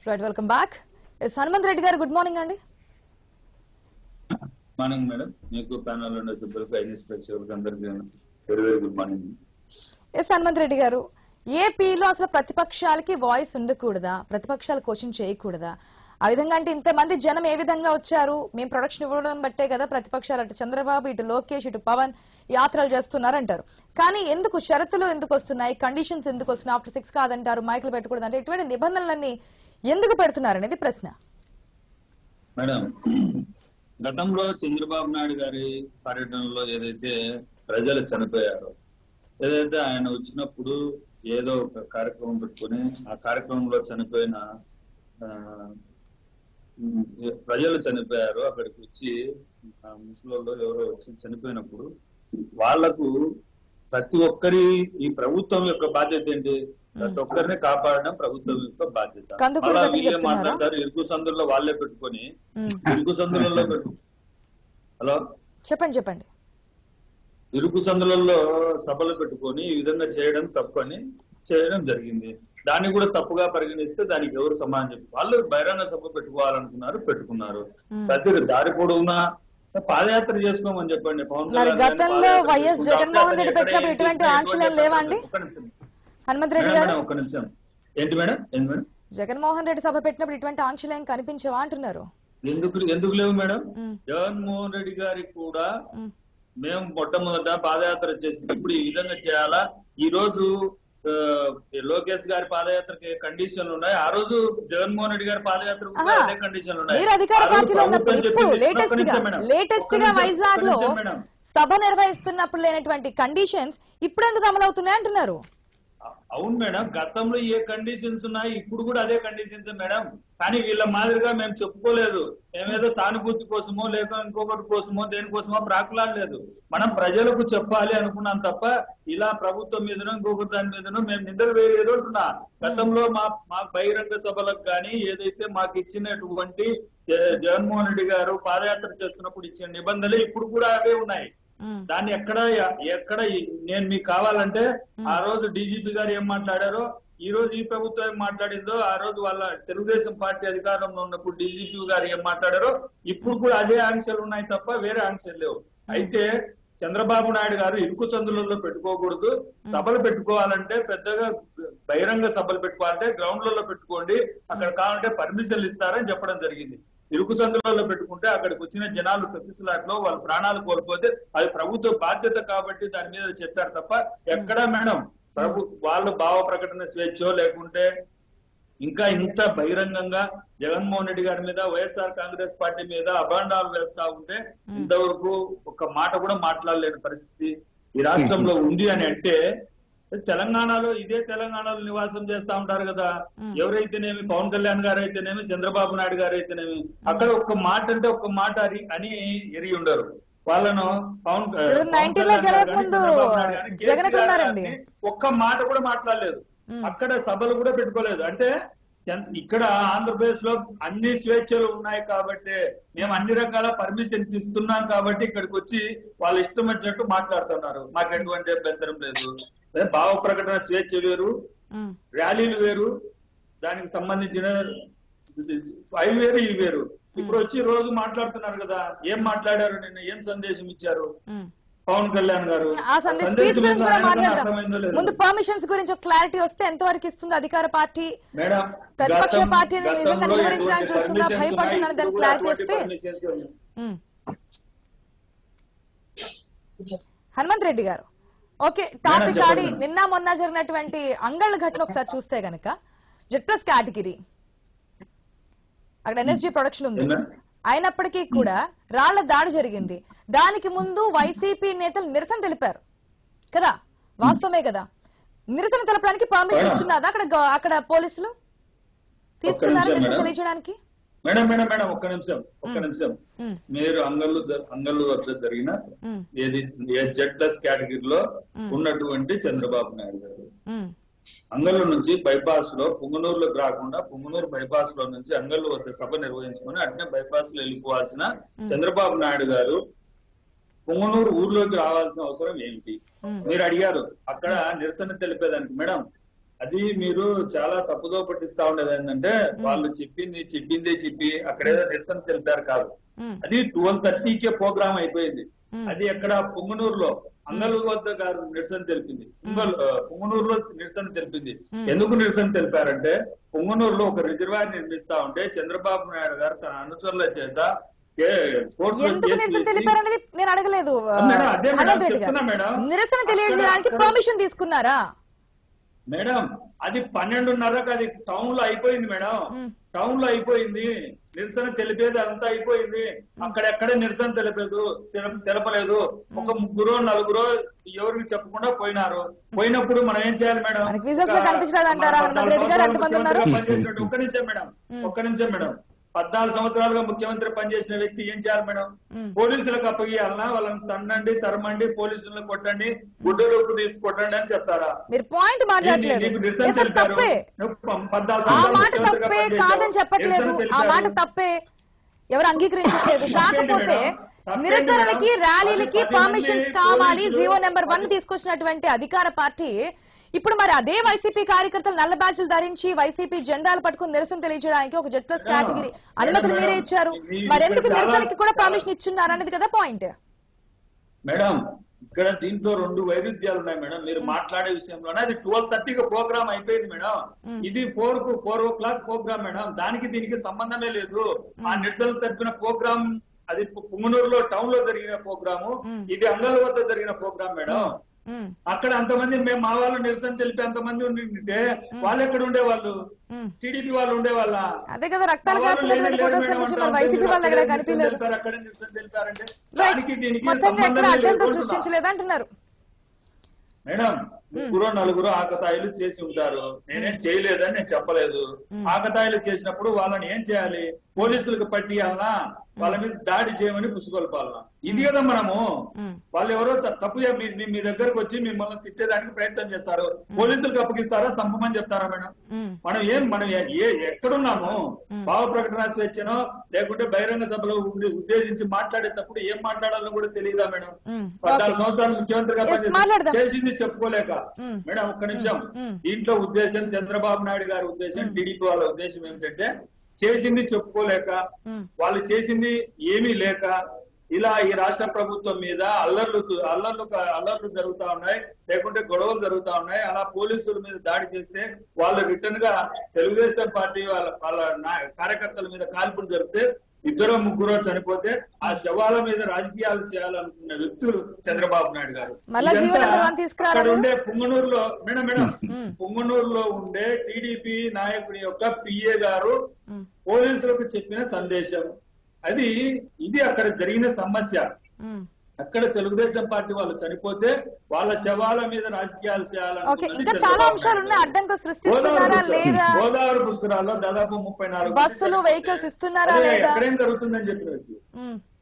Right welcome back S Hanumanth Reddy garu good morning అండి morning madam మీకు panel ఉండే సభ్యులకు ఐఎన్ఎస్ ప్రేక్షకులకు అందరికీ very very good morning S Hanumanth Reddy garu ఏపీలో అసలు ప్రతిపక్షాలకి వాయిస్ ఉండకూడదా ప్రతిపక్షాలు క్వశ్చన్ చేయకూడదా ఆ విధంగా అంటే ఇంతమంది జనం ఏ విధంగా వచ్చారు మేము ప్రొడక్షన్ ఇవ్వడం బట్టే కదా ప్రతిపక్షాలు అటు చంద్రబాబు ఇటు లోకేష్ ఇటు పవన్ యాత్రలు చేస్తున్నారు అంటారు కానీ ఎందుకు షరతులు ఎందుకు వస్తున్నాయి కండిషన్స్ ఎందుకు వస్తున్నాయి ఆఫ్టర్ సిక్స్ కాదంటారు మైకులు పెట్టకూడదు అంటే ఇటువంటి నిబంధనలన్నీ ఎందుకు పెడుతున్నారు అనేది ప్రశ్న మేడం గతంలో చంద్రబాబు నాయుడు గారి పర్యటనలో ఏదైతే ప్రజలు చనిపోయారో ఏదైతే ఆయన వచ్చినప్పుడు ఏదో ఒక కార్యక్రమం పెట్టుకుని ఆ కార్యక్రమంలో చనిపోయిన ఆ, ఉమ్, ప్రజలు చనిపోయారు అక్కడికి వచ్చి ఆ, ముసలోళ్ళు ఎవరో వచ్చి చనిపోయినప్పుడు వాళ్లకు ప్రతి ఒక్కరి ఈ ప్రభుత్వం యొక్క బాధ్యత ఏంటి ప్రతి ఒక్కరిని కాపాడడం ప్రభుత్వం యొక్క బాధ్యత కందుకూరు మళ్ళా కట్టి వీళ్ళే చెప్తున్నారా? మాట్లాడతారు ఇరుకు సందుల్లో వాళ్ళే పెట్టుకొని ఉమ్. ఇరుకు సందులలో పెట్టు హలో చెప్పండి చెప్పండి ఇరుకు సందులలో సభలు పెట్టుకొని ఈ విధంగా చేయడం తప్పని చేయడం జరిగింది దాన్ని కూడా తప్పుగా పరిగణిస్తే దానికి ఎవరు సమాధానం చెప్పి వాళ్ళు బహిరంగ సభ పెట్టుకోవాలనుకున్నారు పెట్టుకున్నారు ప్రతి దారి పొడవునా పాదయాత్ర చేసుకోమని చెప్పండి పవన్ మరి కళ్యాణ్ గారిని గతంలో పాదయాత్ర వైఎస్ చేసుకుంటూ జగన్మోహన్ రెడ్డి ఎక్కడ పెట్టినప్పుడు ఏం ఇటువంటి చేసినా ఆంక్షలు ఎటువంటి లేవా అండి? ఒక్క నిమిషం. హనుమంత్ రెడ్డి మేడం, గారు మేడం, ఒక్క నిమిషం ఏంటి మేడం ఏంటి మేడం జగన్మోహన్ రెడ్డి సభ పెట్టినప్పుడు ఇటువంటి ఆంక్షలు ఏం కనిపించవా అంటున్నారు ఎందుకు ఎందుకు లేవు మేడం ఉమ్, జగన్మోహన్ రెడ్డి గారికి కూడా ఉమ్, మేము మొట్టమొదట పాదయాత్ర చేసినప్పుడు ఈ విధంగా చేయాలా ఈ రోజు ఆ, లోకేష్ గారి పాదయాత్రకి కండిషన్లు ఉన్నాయి ఆ రోజు జగన్మోహన్ రెడ్డి గారి పాదయాత్ర ఆహా. అదే కండిషన్లు ఉన్నాయి మీరు అధికార ఆ రోజు పార్టీలో ఉన్నప్పుడు ప్రభుత్వం ఇప్పుడు చెప్పింది- లేటెస్ట్ ఒక్క గా నిమిషం మేడం. లేటెస్ట్ ఒక్క గా నిమిషం, వైజాగ్ లో ఒక్క నిమిషం మేడం. సభ నిర్వహిస్తున్నప్పుడు లేనటువంటి కండిషన్స్ ఇప్పుడు ఎందుకు అమలు అవుతున్నాయి అంటున్నారు అవును మేడం గతంలో ఏ కండిషన్స్ ఉన్నాయి ఇప్పుడు కూడా అదే కండిషన్స్ మేడం కానీ వీళ్ళ మాదిరిగా మేము చెప్పుకోలేదు మేమేదో సానుభూతి కోసమో లేక ఇంకొకటి కోసమో దేనికోసమో ప్రాకులాడలేదు మనం ప్రజలకు చెప్పాలి అనుకున్నాం తప్ప ఇలా ప్రభుత్వం మీదనో ఇంకొకటి దాని మీదనో మేము నిద్ర వేయలేదు అంటున్నా గతంలో మా మా బహిరంగ సభలకు కానీ ఏదైతే మాకు ఇచ్చినటువంటి జ- జగన్మోహన్ రెడ్డి గారు పాదయాత్ర చేస్తున్నప్పుడు ఇచ్చిన నిబంధనలు ఇప్పుడు కూడా అవే ఉన్నాయి ఉమ్, దాన్ని ఎక్కడ ఎక్కడ నేను మీకు కావాలంటే ఆ రోజు డీజీపీ గారు ఏం మాట్లాడారో ఈ రోజు ఈ ప్రభుత్వం ఏం మాట్లాడిందో ఆ రోజు వాళ్ళ తెలుగుదేశం పార్టీ అధికారంలో ఉన్నప్పుడు డీజీపీ గారు ఏం మాట్లాడారో ఇప్పుడు కూడా అదే ఆంక్షలు ఉన్నాయి తప్ప వేరే ఆంక్షలు లేవు అయితే చంద్రబాబు నాయుడు గారు ఇరుకు సందులలో పెట్టుకోకూడదు సభలు పెట్టుకోవాలంటే పెద్దగా బహిరంగ సభలు పెట్టుకోవాలంటే గ్రౌండ్లలో పెట్టుకోండి అక్కడ కావాలంటే పర్మిషన్లు ఇస్తారని చెప్పడం జరిగింది ఇరుకు సందులలో పెట్టుకుంటే అక్కడికి వచ్చిన జనాలు తొక్కిసలాట్లో వాళ్ళ ప్రాణాలు కోల్పోతే అది ప్రభుత్వ బాధ్యత కాబట్టి దాని మీద చెప్పారు తప్ప ఎక్కడా మేడం ప్రభు వాళ్ళు భావ ప్రకటన స్వేచ్ఛో లేకుంటే ఇంకా ఇంత బహిరంగంగా జగన్మోహన్ రెడ్డి గారి మీద వైఎస్ఆర్ కాంగ్రెస్ పార్టీ మీద అభాండాలు వేస్తా ఉంటే ఇంతవరకు ఒక మాట కూడా మాట్లాడలేని పరిస్థితి ఈ రాష్ట్రంలో ఉంది అని అంటే తెలంగాణలో ఇదే తెలంగాణలో నివాసం చేస్తా ఉంటారు కదా ఎవరైతేనేమి పవన్ కళ్యాణ్ గారు అయితేనేమి చంద్రబాబు నాయుడు గారు అయితేనేమి అక్కడ ఒక్క మాట అంటే ఒక్క మాట అని అని ఎరిగి ఉండరు వాళ్ళను పవన్ ఇప్పుడు పవన్ 19 లో కళ్యాణ్ గారు గెలవక కానీ, ముందు చంద్రబాబు నాయుడు కానీ, జగన్ ఎక్కడ కేసీఆర్ ఉన్నారండి? గారిని ఒక్క మాట కూడా మాట్లాడలేదు అక్కడ సభలు కూడా పెట్టుకోలేదు అంటే చం- ఇక్కడ ఆంధ్రప్రదేశ్ లో అన్ని స్వేచ్ఛలు ఉన్నాయి కాబట్టి మేము అన్ని రకాల పర్మిషన్స్ ఇస్తున్నాం కాబట్టి ఇక్కడికి వచ్చి వాళ్ళ ఇష్టం వచ్చినట్టు మాట్లాడుతున్నారు మాకు ఎటువంటి అభ్యంతరం లేదు అదే భావ ప్రకటన స్వేచ్ఛ వేరు ఉమ్, ర్యాలీలు వేరు దానికి సంబంధించిన అవి వేరు ఇవి వేరు ఇప్పుడు వచ్చి రోజు మాట్లాడుతున్నారు కదా ఏం మాట్లాడారు నిన్న ఏం సందేశం ఇచ్చారు ఉమ్. పవన్ కళ్యాణ్ గారు ఆ సందేశ్ సందేశం స్పీచ్ గురించి ఏందో కూడా ఆయనకన్నా మాట్లాడదాం అర్థమైందో లేదో. ముందు పర్మిషన్స్ గురించి ఒక క్లారిటీ వస్తే ఎంతవరకు ఇస్తుంది అధికార పార్టీ మేడం ప్రతిపక్ష గతం- పార్టీని నిజంగా గతంలో నిలువరించడానికి ఎటువంటి చూస్తుందా? permissions భయపడుతుందా? ఉన్నాయి, దానికి ఇప్పుడు కూడా clarity అటువంటి వస్తే? permissions ఉన్నాయి. ఉమ్. హనుమంత్ రెడ్డి గారు ఓకే టాపిక్ చెప్పండి ఆడి మేడం. నిన్న మొన్న జరిగినటువంటి అంగళ్ళ ఘటన ఒకసారి చూస్తే గనక జెడ్ ప్లస్ కేటగిరీ అక్కడ ఎన్ఎస్జీ ప్రొడక్షన్ ఉంది ఏమన్నా? అయినప్పటికీ కూడా రాళ్ల దాడి జరిగింది దానికి ముందు వైసీపీ నేతలు నిరసన తెలిపారు కదా వాస్తవమే కదా నిరసన తెలపడానికి పర్మిషన్ మేడం. ఇచ్చున్నదా అక్కడ గ- అక్కడ పోలీసులు తీసుకున్నారు నిమిషం, నిరసన మేడం. తెలియజేయడానికి మేడం మేడం మేడం ఒక్క నిమిషం ఒక్క నిమిషం ఉమ్, మీరు అంగళ్ళు జ- అంగళ్ళు వద్ద జరిగిన ఉమ్, ఏది జెడ్ ప్లస్ కేటగిరీలో ఉన్నటువంటి చంద్రబాబు నాయుడు గారు ఉమ్, అంగళ్ళు నుంచి బైపాస్ లో పుంగనూరులోకి రాకుండా పుంగనూరు బైపాస్ లో నుంచి అంగళ్ళు వద్ద సభ నిర్వహించుకొని అట్నే బైపాస్ లో వెళ్ళిపోవాల్సిన చంద్రబాబు నాయుడు గారు పుంగనూరు ఊర్లోకి రావాల్సిన అవసరం ఏమిటి ఉమ్. మీరు అడిగారు అక్కడ నిరసన తెలిపేదానికి మేడం అది మీరు చాలా తప్పుదో పట్టిస్తా ఉండేది ఏంటంటే వాళ్ళు చెప్పింది చెప్పిందే చెప్పి అక్కడేదో నిరసన తెలిపారు కాదు ఉమ్, అది ట్వెల్వ్ థర్టీకే ప్రోగ్రామ్ అయిపోయింది ఉమ్, అది ఎక్కడ పుంగనూరులో అంగలు వద్ద గారు నిరసన తెలిపింది పుంగల్ ఆ, పుంగనూరులో నిరసన తెలిపింది ఉమ్. ఎందుకు నిరసన తెలిపారంటే పుంగనూరులో ఒక రిజర్వాయర్ నిర్మిస్తా ఉంటే చంద్రబాబు నాయుడు గారు తన అనుచరుల చేత ఏ- కోర్టులో ఎందుకు కేసు నిరసన వేసి- తెలిపారనేది నేను అడగలేదు ఆ, మేడం, అదే మేడం, హనుమంత్ రెడ్డి గారు చెప్తున్నా మేడం. నిరసన అక్కడ- తెలియజేయడానికి అక్కడ- పర్మిషన్ తీసుకున్నారా మేడం అది పన్నెండున్నరకు అది టౌన్ లో అయిపోయింది మేడం ఉమ్. టౌన్ లో అయిపోయింది నిరసన తెలిపేది అంతా అయిపోయింది అక్కడెక్కడే నిరసన తెలిపలేదు తెల- తెలపలేదు ఒక ముగ్గురు నలుగురు ఎవరికి చెప్పకుండా పోయినారు పోయినప్పుడు మనం ఏం చేయాలి మేడం మనకి visas లో కనిపించలేదు అంటారా? మన హనుమంత్ రెడ్డి గారు ఎంతమంది ఉన్నారు? ముఖ్యమంత్రిగా పనిచేసినట్టు- ఒక్క నిమిషం మేడం ఒక్క నిమిషం మేడం పద్నాలుగు సంవత్సరాలుగా ముఖ్యమంత్రి పనిచేసిన వ్యక్తి ఏం చేయాలి మేడం ఉమ్. పోలీసులకు అప్పగియాలన్నా వాళ్ళని తన్నండి తరమండి పోలీసులను కొట్టండి గుడ్డలోకి తీసి కొట్టండి అని చెప్తారా మీరు పాయింట్ మాట్లాడలేదు నీకు నిరసన నిరసన తెలిపారు. తప్పే నువ్వు ప- పద్నాలుగు ఆ సంవత్సరాలు మాట ముఖ్యమంత్రిగా తప్పే పనిచేశావు. కాదని చెప్పట్లేదు నిరసన ఆ తెలిపారు. మాట తప్పే ఎవరు అంగీకరించట్లేదు తప్పేంటి కాకపోతే మేడం? తప్పేంటి నిరసనలకి మేడం? ర్యాలీలకి పది- పది పర్మిషన్స్ మంది కావాలి పోలీసులు- జీవో నెంబర్ వన్ తీసుకొచ్చినటువంటి అధికార పార్టీ ఇప్పుడు మరి అదే వైసీపీ కార్యకర్తలు నల్ల బ్యాడ్జ్లు ధరించి వైసీపీ జెండాలు పట్టుకుని నిరసన తెలియజేయడానికి ఒక జెడ్ ప్లస్ మేడం, కేటగిరీ అనుమతులు మేడం, మీరే ఇచ్చారు మీ- మరి ఎందుకు ఇక్కడ చాలా- నిరసనకి కూడా పర్మిషన్ ఇచ్చున్నారు అనేది కదా పాయింట్ మేడం ఇక్కడ దీంట్లో రెండు వైరుధ్యాలు ఉన్నాయి మేడం మీరు మాట్లాడే విషయంలోనే అది ట్వెల్వ్ థర్టీకి ప్రోగ్రామ్ అయిపోయింది మేడం ఇది ఫోర్ కు four o'clock programme madam దానికి దీనికి సంబంధమే లేదు ఆ నిరసనలు తప్పిన ప్రోగ్రామ్ అది పుంగనూరులో టౌన్ లో జరిగిన ప్రోగ్రాము ఇది అంగల్ వద్ద జరిగిన ప్రోగ్రామ్ మేడం ఉమ్, అక్కడ అంతమంది మేము మా వాళ్ళు నిరసన తెలిపి అంతమంది ఉంటే వాళ్ళు ఎక్కడ ఉండేవాళ్ళు ఉమ్. టీడీపీ వాళ్ళు ఉండేవాళ్ళ అదే కదా రక్తాలు మా వాళ్ళు కారుతున్నటువంటి లేరు ఫోటోస్ మేడం కనిపించి మరి అంటారు. వైసీపీ వాళ్ళు ఎక్కడ అక్కడే నిరసన కనిపించలేదు తెలిపారు, అక్కడే నిరసన తెలిపారంటే రైట్ దానికి దీనికి మొత్తంగా ఎక్కడ సంబంధమే లేదు అడ్డంకులు అంటున్నా. సృష్టించలేదు అంటున్నారు మేడం ముగ్గురు నలుగురు ఆకతాయిలు చేసి ఉంటారు నేనేం చేయలేదని నేను చెప్పలేదు ఆకతాయిలు చేసినప్పుడు వాళ్ళని ఏం చేయాలి పోలీసులకు పట్టియాలనా వాళ్ళ మీద దాడి చేయమని పుసుకొల్పాలనా ఇది కదా మనము ఉమ్, వాళ్ళు ఎవరో త- తప్పు చే- మీ- మీ- మీ దగ్గరకు వచ్చి మిమ్మల్ని తిట్టేదానికి ప్రయత్నం చేస్తారు పోలీసులకు అప్పగిస్తారా సంపమని చెప్తారా మేడం ఉమ్, మనం ఏం మనం ఏ- ఏ ఎక్కడున్నాము భావ ప్రకటన స్వేచ్ఛనో లేకుంటే బహిరంగ సభలో ఉండి ఉద్దేశించి మాట్లాడేటప్పుడు ఏం మాట్లాడాలో కూడా తెలియదా మేడం ఉమ్, పద్నాలుగు సంవత్సరాలు ముఖ్యమంత్రిగా Yes, పనిచేసి మాట్లాడదాం. చేసింది చెప్పుకోలేక ఉమ్. మేడం ఒక్క నిమిషం ఉమ్. దీంట్లో ఉద్దేశం చంద్రబాబు నాయుడు గారి ఉద్దేశం టీడీపీ వాళ్ళ ఉద్దేశం ఏమిటంటే చేసింది చెప్పుకోలేక ఉమ్, వాళ్ళు చేసింది ఏమీ లేక ఇలా ఈ రాష్ట్ర ప్రభుత్వం మీద అల్లర్లు చు- అల్లర్లు క- అల్లర్లు జరుగుతా ఉన్నాయి లేకుంటే గొడవలు జరుగుతా ఉన్నాయి అలా పోలీసుల మీద దాడి చేస్తే వాళ్ళు రిటర్న్ గా తెలుగుదేశం పార్టీ వాళ్ళ వాళ్ళ నా- కార్యకర్తల మీద కాల్పులు జరిపితే ఇద్దరు ముగ్గురు చనిపోతే ఆ శవాల మీద రాజకీయాలు చేయాలనుకున్న వ్యక్తులు చంద్రబాబు నాయుడు గారు మళ్ళా ఇదంతా జీవో నెంబర్ వన్ తీసుకురారా అక్కడ మీరు? ఉండే పుంగనూరులో మేడం మేడం పుంగనూరులో ఉండే టీడీపీ నాయకుడి యొక్క పిఏ గారు ఉమ్, పోలీసులకు చెప్పిన సందేశం అది ఇది అక్కడ జరిగిన సమస్య ఉమ్. అక్కడ తెలుగుదేశం పార్టీ వాళ్ళు చనిపోతే వాళ్ళ శవాల మీద రాజకీయాలు ఓకే చేయాలని ఇంకా చాలా అంశాలు ఉన్నాయి అడ్డంకులు సృష్టిస్తున్నారా లేదా గోదావరి పుస్తకాల్లో దాదాపు ముప్పై నాలుగు బస్సులు వెహికల్స్ ఇస్తున్నారా అదే లేదా ఎక్కడేం జరుగుతుందని చెప్పిన వ్యక్తి ఉమ్,